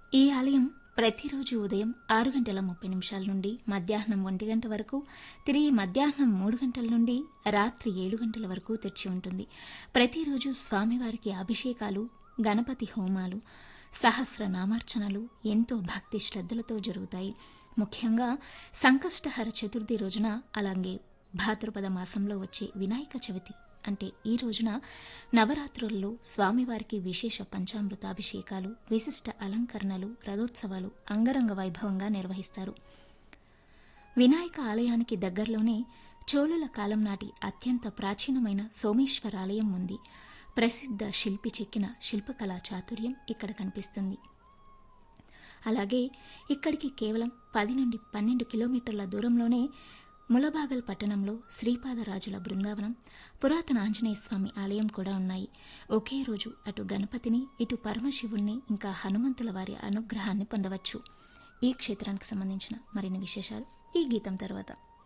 ఈ ఆలయం ప్రతిరోజు ఉదయం ఆరు గంటల ముప్పై నిమిషాల నుండి మధ్యాహ్నం ఒంటి గంట వరకు తిరిగి మధ్యాహ్నం మూడు గంటల నుండి రాత్రి ఏడు గంటల వరకు తెరిచి ఉంటుంది ప్రతిరోజు స్వామివారికి అభిషేకాలు గణపతి హోమాలు సహస్ర నామార్చనలు ఎంతో భక్తి శ్రద్ధలతో జరుగుతాయి ముఖ్యంగా సంకష్టహర చతుర్థి రోజున అలాగే భాద్రపద మాసంలో వచ్చే వినాయక చవితి అంటే ఈ రోజున నవరాత్రుల్లో స్వామివారికి విశేష పంచామృతాభిషేకాలు విశిష్ట అలంకరణలు రథోత్సవాలు అంగరంగ వైభవంగా నిర్వహిస్తారు వినాయక ఆలయానికి దగ్గరలోనే చోళుల కాలం నాటి అత్యంత ప్రాచీనమైన సోమేశ్వర ఆలయం ఉంది ప్రసిద్ధ శిల్పి చెక్కిన శిల్పకళా చాతుర్యం ఇక్కడ కనిపిస్తుంది అలాగే ఇక్కడికి కేవలం పది నుండి పన్నెండు కిలోమీటర్ల దూరంలోనే ములబాగల్ పట్టణంలో శ్రీపాదరాజుల బృందావనం పురాతన ఆంజనేయ స్వామి ఆలయం కూడా ఉన్నాయి ఒకే రోజు అటు గణపతిని ఇటు పరమశివుణ్ణి ఇంకా హనుమంతుల వారి అనుగ్రహాన్ని పొందవచ్చు ఈ క్షేత్రానికి సంబంధించిన మరిన్ని విశేషాలు ఈ గీతం తర్వాత